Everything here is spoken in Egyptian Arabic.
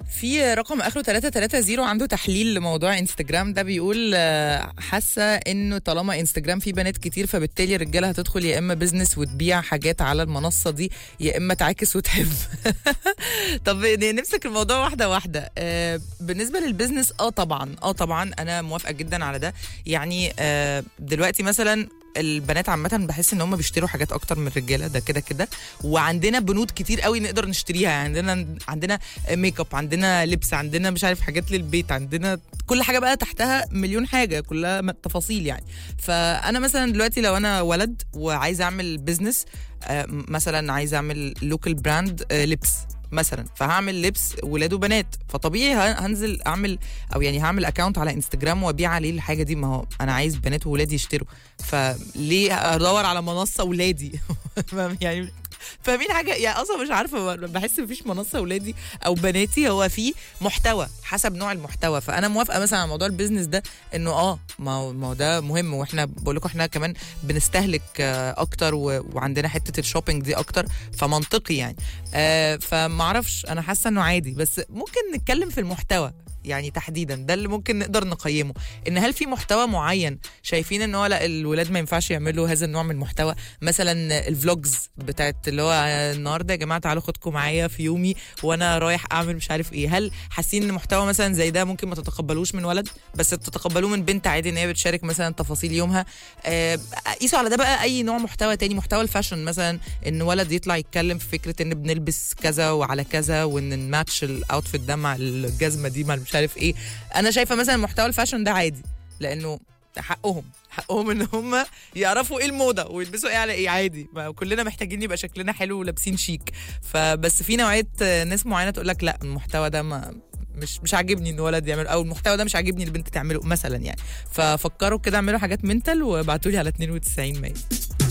في رقم اخره 330 عنده تحليل لموضوع انستجرام ده بيقول آه، حاسه انه طالما انستجرام فيه بنات كتير فبالتالي الرجاله هتدخل يا اما بزنس وتبيع حاجات على المنصه دي يا اما تعاكس وتحب طب نمسك الموضوع واحده واحده آه، بالنسبه للبزنس اه طبعا اه طبعا انا موافقه جدا على ده يعني آه، دلوقتي مثلا البنات عامة بحس ان هم بيشتروا حاجات اكتر من الرجاله ده كده كده وعندنا بنود كتير قوي نقدر نشتريها يعني عندنا عندنا ميك اب عندنا لبس عندنا مش عارف حاجات للبيت عندنا كل حاجه بقى تحتها مليون حاجه كلها م- تفاصيل يعني فانا مثلا دلوقتي لو انا ولد وعايز اعمل بزنس مثلا عايز اعمل لوكال براند لبس مثلا فهعمل لبس ولاد وبنات فطبيعي ه- هنزل اعمل او يعني هعمل اكونت على انستجرام وابيع عليه الحاجه دي ما هو انا عايز بنات وولاد يشتروا فليه ادور على منصه ولادي فاهم؟ يعني فاهمين حاجه يعني اصلا مش عارفه بحس مفيش منصه ولادي او بناتي هو في محتوى حسب نوع المحتوى فانا موافقه مثلا على موضوع البيزنس ده انه اه ما هو ما هو ده مهم واحنا بقول لكم احنا كمان بنستهلك آه، اكتر و- وعندنا حته الشوبينج دي اكتر فمنطقي يعني آه فما اعرفش انا حاسه انه عادي بس ممكن نتكلم في المحتوى يعني تحديدا ده اللي ممكن نقدر نقيمه ان هل في محتوى معين شايفين ان هو لا الولاد ما ينفعش يعملوا هذا النوع من المحتوى مثلا الفلوجز بتاعت اللي هو النهارده يا جماعه تعالوا خدكم معايا في يومي وانا رايح اعمل مش عارف ايه هل حاسين ان محتوى مثلا زي ده ممكن ما تتقبلوش من ولد بس تتقبلوه من بنت عادي ان هي بتشارك مثلا تفاصيل يومها آه، قيسوا على ده بقى اي نوع محتوى تاني محتوى الفاشن مثلا ان ولد يطلع يتكلم في فكره ان بنلبس كذا وعلى كذا وان نماتش الاوتفيت ده مع الجزمه دي مع مش عارف ايه انا شايفه مثلا محتوى الفاشن ده عادي لانه حقهم حقهم ان هم يعرفوا ايه الموضه ويلبسوا ايه على ايه عادي ما كلنا محتاجين يبقى شكلنا حلو ولابسين شيك فبس في نوعيه ناس معينه تقول لك لا المحتوى ده ما مش مش عاجبني ان ولد يعمل او المحتوى ده مش عاجبني البنت تعمله مثلا يعني ففكروا كده اعملوا حاجات منتال وابعتوا لي على 92 ماي